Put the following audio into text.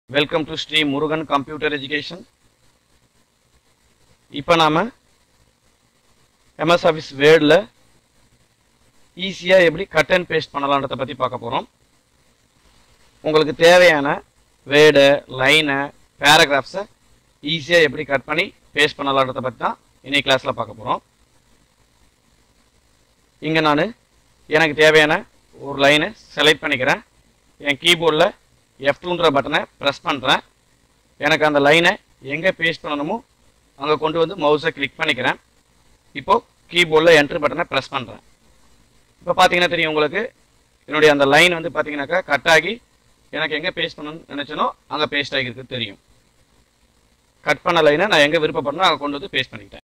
welcome to Sri Murugan computer education இப்போ நாம் MS office வேர்டில் ஈஸியாக எப்படி கட் அண்ட் பேஸ்ட் பண்ணலான்றதை பற்றி பார்க்க போகிறோம் உங்களுக்கு தேவையான வேர்டு லைனை பேராகிராஃப்ஸை ஈஸியாக எப்படி கட் பண்ணி பேஸ்ட் பண்ணலான்றதை பற்றி தான் இன்னைக்கு கிளாஸில் பார்க்க போகிறோம் இங்கே நான் எனக்கு தேவையான ஒரு லைனை செலக்ட் பண்ணிக்கிறேன் என் கீபோர்டில் எஃப் டூன்ற பட்டனை ப்ரெஸ் பண்ணுறேன் எனக்கு அந்த லைனை எங்கே பேஸ்ட் பண்ணணுமோ அங்கே கொண்டு வந்து மவுஸை கிளிக் பண்ணிக்கிறேன் இப்போது கீபோர்டில் என்ட்ரு பட்டனை ப்ரெஸ் பண்ணுறேன் இப்போ பார்த்தீங்கன்னா தெரியும் உங்களுக்கு என்னுடைய அந்த லைன் வந்து பார்த்தீங்கன்னாக்கா கட் ஆகி எனக்கு எங்கே பேஸ்ட் பண்ணணும்னு நினச்சனோ அங்கே பேஸ்ட் ஆகிருக்கு தெரியும் கட் பண்ண லைனை நான் எங்கே விருப்பப்படணும் அங்கே கொண்டு வந்து பேஸ்ட் பண்ணிக்கிட்டேன்